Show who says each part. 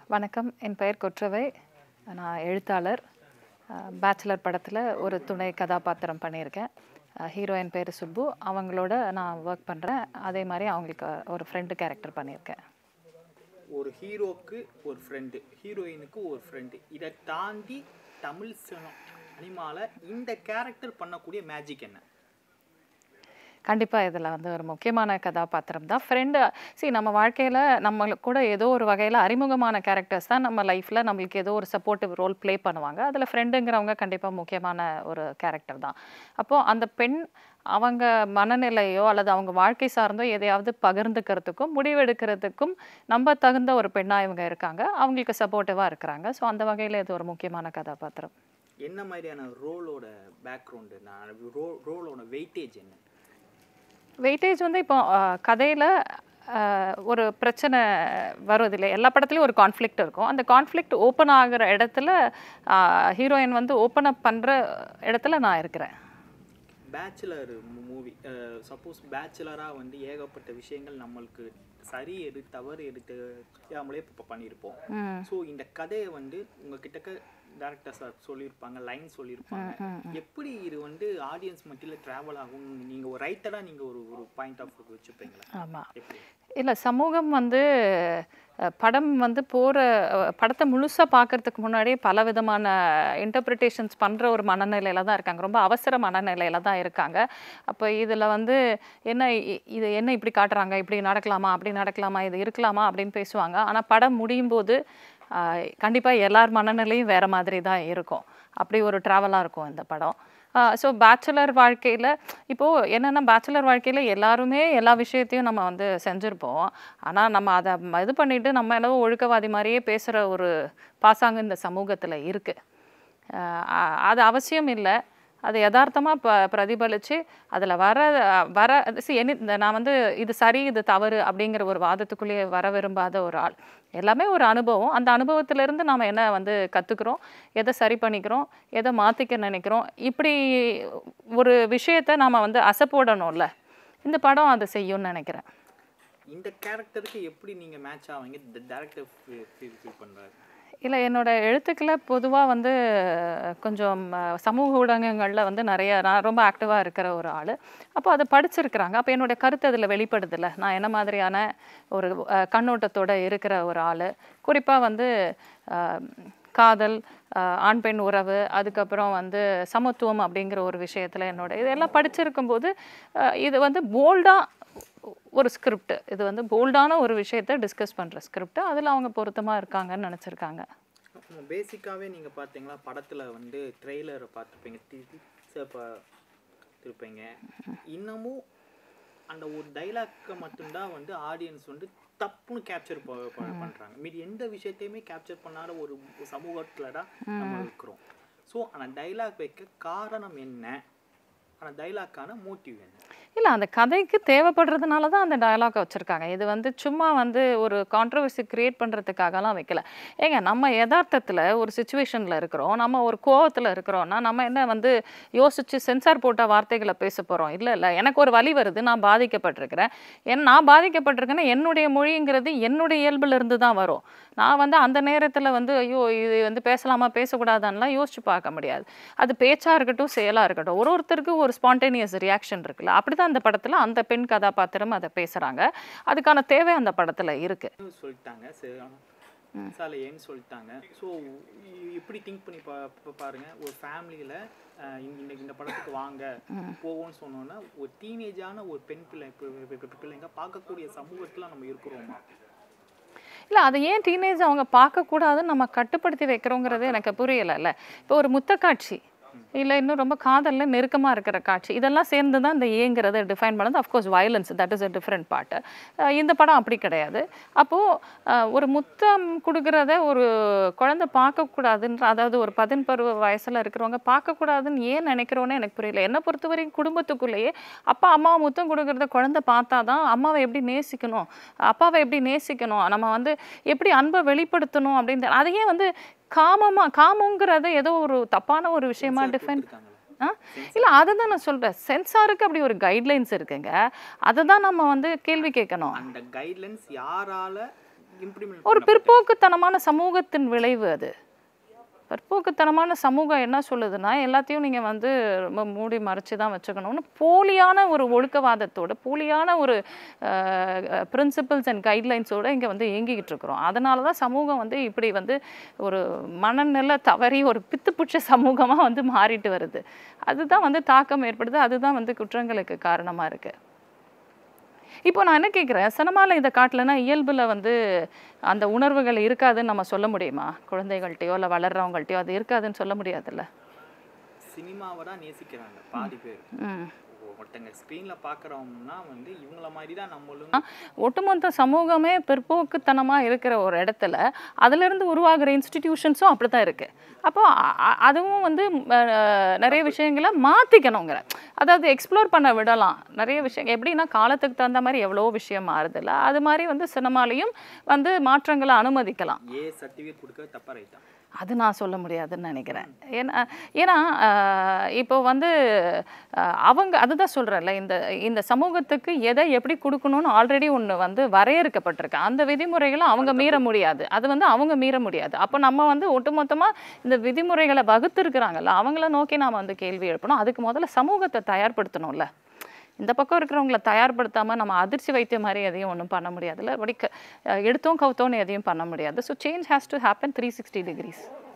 Speaker 1: வணக்கம் என் பெயர் கொற்றவை நான் எழுத்தாளர் பேச்சுலர் படத்தில் ஒரு துணை கதாபாத்திரம் பண்ணியிருக்கேன் ஹீரோயின் பேர் சுப்பு அவங்களோட நான் ஒர்க் பண்ணுறேன் அதே மாதிரி அவங்களுக்கு ஒரு ஃப்ரெண்டு கேரக்டர் பண்ணியிருக்கேன்
Speaker 2: ஒரு ஹீரோக்கு ஒரு ஃப்ரெண்டு ஹீரோயினுக்கு ஒரு ஃப்ரெண்டு இதை தாண்டி தமிழ் சினிமாவில் இந்த கேரக்டர் பண்ணக்கூடிய மேஜிக் என்ன
Speaker 1: கண்டிப்பாக இதில் வந்து ஒரு முக்கியமான கதாபாத்திரம் தான் ஃப்ரெண்டு see நம்ம வாழ்க்கையில் நம்மளுக்கு கூட ஏதோ ஒரு வகையில் அறிமுகமான கேரக்டர்ஸ் தான் நம்ம லைஃப்பில் நம்மளுக்கு ஏதோ ஒரு சப்போர்ட்டிவ் ரோல் ப்ளே பண்ணுவாங்க அதில் ஃப்ரெண்டுங்கிறவங்க கண்டிப்பாக முக்கியமான ஒரு கேரக்டர் தான் அப்போது அந்த பெண் அவங்க மனநிலையோ அல்லது அவங்க வாழ்க்கை சார்ந்தோ எதையாவது பகிர்ந்துக்கிறதுக்கும் முடிவெடுக்கிறதுக்கும் நம்ம தகுந்த ஒரு பெண்ணாக இவங்க இருக்காங்க அவங்களுக்கு சப்போர்ட்டிவாக இருக்கிறாங்க ஸோ அந்த வகையில் இது ஒரு முக்கியமான கதாபாத்திரம்
Speaker 2: என்ன மாதிரியான ரோலோட பேக்ரவுண்டு நான் ரோ ரோலோட வெயிட்டேஜ் என்ன
Speaker 1: வெயிட்டேஜ் வந்து இப்போ கதையில் ஒரு பிரச்சனை வருது இல்லை எல்லா படத்துலையும் ஒரு கான்ஃப்ளிக்ட் இருக்கும் அந்த கான்ஃப்ளிக்ட் ஓப்பன் ஆகிற இடத்துல ஹீரோயின் வந்து ஓப்பன் அப் பண்ணுற இடத்துல நான் இருக்கிறேன்
Speaker 2: பேச்சுலர் மூவி சப்போஸ் பேச்சுலராக வந்து ஏகப்பட்ட விஷயங்கள் நம்மளுக்கு சரி எது தவறு எது தெரியாமலே இப்போ பண்ணியிருப்போம்
Speaker 1: ம்
Speaker 2: ஸோ இந்த கதையை வந்து உங்ககிட்ட டேரக்டர் சார் சொல்லியிருப்பாங்க லைன் சொல்லியிருப்பாங்க எப்படி இது வந்து ஆடியன்ஸ் மத்தியில் ட்ராவல் ஆகும் நீங்கள் ஒரு ரைட்டராக நீங்கள் ஒரு ஒரு பாயிண்ட் ஆஃப் வியூ வச்சுப்பீங்களா
Speaker 1: ஆமாம்
Speaker 2: எப்படி
Speaker 1: இல்லை சமூகம் வந்து அஹ், படம் வந்து போகிற படத்தை முழுசாக பார்க்கறதுக்கு முன்னாடியே பல விதமான இன்டர்பிரிட்டேஷன்ஸ் பண்ணுற ஒரு மனநிலையில தான் இருக்காங்க ரொம்ப அவசர மனநிலையில தான் இருக்காங்க அப்போ இதில் வந்து என்ன இ- இது என்ன இப்படி காட்டுறாங்க இப்படி நடக்கலாமா அப்படி நடக்கலாமா இது இருக்கலாமா அப்படின்னு பேசுவாங்க ஆனால் படம் முடியும் போது கண்டிப்பாக எல்லார் மனநிலையும் வேறு மாதிரி தான் இருக்கும் அப்படி ஒரு ட்ராவலாக இருக்கும் இந்த படம் ஸோ பேச்சுலர் வாழ்க்கையில் இப்போது என்னென்னா பேச்சுலர் வாழ்க்கையில் எல்லாருமே எல்லா விஷயத்தையும் நம்ம வந்து செஞ்சுருப்போம் ஆனால் நம்ம அதை ம- இது பண்ணிட்டு நம்ம என்னவோ ஒழுக்கவாதி மாதிரியே பேசுகிற ஒரு பாசாங்கு இந்த சமூகத்தில் இருக்குது அது அவசியம் இல்லை அது யதார்த்தமாக ப பிரதிபலித்து அதில் வர வர சி எனி இந்த நான் வந்து இது சரி இது தவறு அப்படிங்கிற ஒரு வாதத்துக்குள்ளேயே வர விரும்பாத ஒரு ஆள் எல்லாமே ஒரு அனுபவம் அந்த அனுபவத்திலேருந்து நாம் என்ன வந்து கற்றுக்குறோம் எதை சரி பண்ணிக்கிறோம் எதை மாற்றிக்க நினைக்கிறோம் இப்படி ஒரு விஷயத்தை நாம் வந்து அசைப்போடணும்ல இந்த படம் அதை செய்யும்னு நினைக்கிறேன்
Speaker 2: இந்த கேரக்டருக்கு எப்படி நீங்கள் மேட்ச் ஆவீங்க இந்த டேரக்டர் ஃபீல் ஃபீல் பண்ணுறாரு
Speaker 1: இல்லை என்னோட எழுத்துக்களை பொதுவாக வந்து கொஞ்சம் அஹ், சமூக ஊடகங்களில் வந்து நிறைய நான் ரொம்ப ஆக்டிவாக இருக்கிற ஒரு ஆள் அப்போ அதை படிச்சிருக்கிறாங்க அப்போ என்னுடைய கருத்து அதில் வெளிப்படுதில்ல நான் என்ன மாதிரியான ஒரு அஹ், கண்ணோட்டத்தோட இருக்கிற ஒரு ஆள் குறிப்பாக வந்து அஹ், காதல் அஹ், ஆண் பெண் உறவு அதுக்கப்புறம் வந்து சமத்துவம் அப்படிங்கிற ஒரு விஷயத்தில் என்னோட இதெல்லாம் படிச்சிருக்கும்போது அஹ், இது வந்து போல்டாக ஒரு ஸ்கிரிப்ட் இது வந்து போல்டான ஒரு விஷயத்தை டிஸ்கஸ் பண்ணுற ஸ்கிரிப்ட் அதில் அவங்க பொருத்தமாக இருக்காங்கன்னு நினச்சிருக்காங்க
Speaker 2: பேசிக்காகவே நீங்கள் பார்த்தீங்களா படத்தில் வந்து ட்ரெய்லரை பார்த்துப்பீங்க டீசர் பார்த்துருப்பீங்க இன்னமும் அந்த ஒரு டைலாக்கை மட்டும்தான் வந்து ஆடியன்ஸ் வந்து தப்புன்னு கேப்சர் பண்ணுறாங்க மீதி எந்த விஷயத்தையுமே கேப்சர் பண்ணாத ஒரு சமூகத்தில் தான் நம்ம இருக்கிறோம் ஸோ அந்த டைலாக் வைக்க காரணம் என்ன அந்த டைலாக்கான மோட்டிவ் என்ன
Speaker 1: இல்லை அந்த கதைக்கு தேவைப்படுறதுனால தான் அந்த டயலாக்கை வச்சுருக்காங்க இது வந்து சும்மா வந்து ஒரு கான்ட்ரவர்சி க்ரியேட் பண்ணுறதுக்காகலாம் வைக்கல ஏங்க நம்ம யதார்த்தத்தில் ஒரு சுச்சுவேஷனில் இருக்கிறோம் நம்ம ஒரு கோவத்தில் இருக்கிறோம்னா நம்ம என்ன வந்து யோசித்து சென்சார் போட்ட வார்த்தைகளை பேச போகிறோம் இல்லை இல்லை எனக்கு ஒரு வலி வருது நான் பாதிக்கப்பட்டிருக்கிறேன் என் நான் பாதிக்கப்பட்டிருக்கேன்னா என்னுடைய மொழிங்கிறது என்னுடைய இயல்புலேருந்து தான் வரும் நான் வந்து அந்த நேரத்தில் வந்து ஐயோ இது வந்து பேசலாமா பேசக்கூடாதான்லாம் யோசிச்சு பார்க்க முடியாது அது பேச்சாக இருக்கட்டும் செயலாக இருக்கட்டும் ஒரு ஒருத்தருக்கு ஒரு ஸ்பான்டேனியஸ் ரியாக்ஷன் இருக்குல்ல அப்படி தான் அந்த படத்தில் அந்த பெண் கதாபாத்திரம் அதை பேசுகிறாங்க அதுக்கான தேவை அந்த படத்தில் இருக்குது
Speaker 2: சொல்லிட்டாங்க சரி சாலையேன்னு சொல்லிட்டாங்க ஸோ இப்படி திங்க் பண்ணி பா பா- பாருங்க ஒரு ஃபேமிலியில் இன்னைக்கு இந்த படத்துக்கு வாங்க போவோம்னு சொன்னோன்னா ஒரு டீனேஜான ஒரு பெண் பிள்ளை பி- பி- பி- பிள்ளைங்க பார்க்கக்கூடிய சமூகத்தில் நம்ம இருக்கிறோமா
Speaker 1: இல்லை அதை ஏன் டீனேஜ் அவங்க பார்க்கக்கூடாதுன்னு நம்ம கட்டுப்படுத்தி வைக்கிறோங்கிறது எனக்கு புரியலைல்ல இப்போ ஒரு முத்த காட்சி இல்லை இன்னும் ரொம்ப காதலில் நெருக்கமாக இருக்கிற காட்சி இதெல்லாம் சேர்ந்து தான் இந்த ஏங்கிறத டிஃபைன் பண்ணது of course violence that is a different part இந்த படம் அப்படி கிடையாது அப்போது ஒரு முத்தம் கொடுக்குறத ஒரு குழந்தை பார்க்கக்கூடாதுன்ற அதாவது ஒரு பதின்பருவ வயசில் இருக்கிறவங்க பார்க்கக்கூடாதுன்னு ஏன் நினைக்கிறோன்னு எனக்கு புரியல என்னை பொறுத்த வரைக்கும் குடும்பத்துக்குள்ளேயே அப்பா அம்மாவை முத்தம் கொடுக்குறத குழந்தை பார்த்தா தான் அம்மாவை எப்படி நேசிக்கணும் அப்பாவை எப்படி நேசிக்கணும் நம்ம வந்து எப்படி அன்பை வெளிப்படுத்தணும் அப்படின்னு அதையே வந்து காமமா காமங்கிறத ஏதோ ஒரு தப்பான ஒரு விஷயமா டிஃபைன்
Speaker 2: இருக்காங்களா
Speaker 1: ஆ இல்லை அதை தான் நான் சொல்கிறேன் சென்சாருக்கு அப்படி ஒரு கைட்லைன்ஸ் இருக்குங்க அதை தான் நம்ம வந்து கேள்வி கேட்கணும்
Speaker 2: அந்த கைட்லைன்ஸ் யாரால இம்ப்ளிமெண்ட்
Speaker 1: ஒரு பிற்போக்குத்தனமான சமூகத்தின் விளைவு அது பிற்போக்குத்தனமான சமூகம் என்ன சொல்லுதுன்னா எல்லாத்தையும் நீங்கள் வந்து ரொம்ப மூடி மறைச்சு தான் வச்சுக்கணும்னு போலியான ஒரு ஒழுக்கவாதத்தோட போலியான ஒரு பிரின்சிபல்ஸ் அண்ட் கைட்லைன்ஸோடு இங்கே வந்து இயங்கிக்கிட்டு இருக்கிறோம் அதனால தான் சமூகம் வந்து இப்படி வந்து ஒரு மனநிலை தவறி ஒரு பித்துப்புச்ச சமூகமாக வந்து மாறிட்டு வருது அதுதான் வந்து தாக்கம் ஏற்படுது அதுதான் வந்து குற்றங்களுக்கு காரணமாக இருக்குது இப்போ நான் என்ன கேட்குறேன் சினிமாவில் இதை காட்டலைன்னா இயல்பில் வந்து அந்த உணர்வுகள் இருக்காதுன்னு நம்ம சொல்ல முடியுமா குழந்தைகள்கிட்டயோ இல்லை வளர்றவங்கள்ட்டயோ அது இருக்காதுன்னு சொல்ல முடியாதுல்ல
Speaker 2: சினிமாவை தான் நேசிக்கிறாங்க பாதி பேர்
Speaker 1: ம்
Speaker 2: ஒருத்தங்க ஸ்க்ரீன்ல பார்க்குறோம்னா வந்து இவங்கள மாதிரி தான் நம்மளும்
Speaker 1: ஒட்டுமொத்த சமூகமே பிற்போக்குத்தனமாக இருக்கிற ஒரு இடத்துல அதிலிருந்து உருவாகிற இன்ஸ்டிடியூஷன்ஸும் அப்படி தான் இருக்குது அப்போ அ- அ- அதுவும் வந்து ம், அஹ், நிறைய விஷயங்களை மாற்றிக்கணுங்கிற அதாவது எக்ஸ்ப்ளோர் பண்ண விடலாம் நிறைய விஷயம் எப்படின்னா காலத்துக்கு தகுந்த மாதிரி எவ்வளோ விஷயம் மாறுதில்ல அது மாதிரி வந்து சினிமாலையும் வந்து மாற்றங்களை அனுமதிக்கலாம்
Speaker 2: ஏ சர்டிஃபிகேட் கொடுக்க தப்பா ரைட்டா
Speaker 1: அது நான் சொல்ல முடியாதுன்னு நினைக்கிறேன் ஏன்னா ஏன்னா ஆஹ், இப்போ வந்து ஆஹ், அவங்க அதுதான் சொல்கிறேன்ல இந்த இந்த சமூகத்துக்கு எதை எப்படி கொடுக்கணும்னு ஆல்ரெடி ஒன்று வந்து வரையறுக்கப்பட்டிருக்கு அந்த விதிமுறைகளை அவங்க மீற முடியாது அது வந்து அவங்க மீற முடியாது அப்போ நம்ம வந்து ஒட்டுமொத்தமாக இந்த விதிமுறைகளை வகுத்துருக்குறாங்கல்ல அவங்கள நோக்கி நாம் வந்து கேள்வி எழுப்பணும் அதுக்கு முதல்ல சமூகத்தை தயார்படுத்தணும்ல இந்த பக்கம் இருக்கிறவங்கள தயார்படுத்தாமல் நம்ம அதிர்ச்சி வைத்திய மாதிரி எதையும் ஒன்றும் பண்ண முடியாதுல்ல படி க- எடுத்தோம் கவுத்தோன்னு எதையும் பண்ண முடியாது so change has to happen three sixty decrease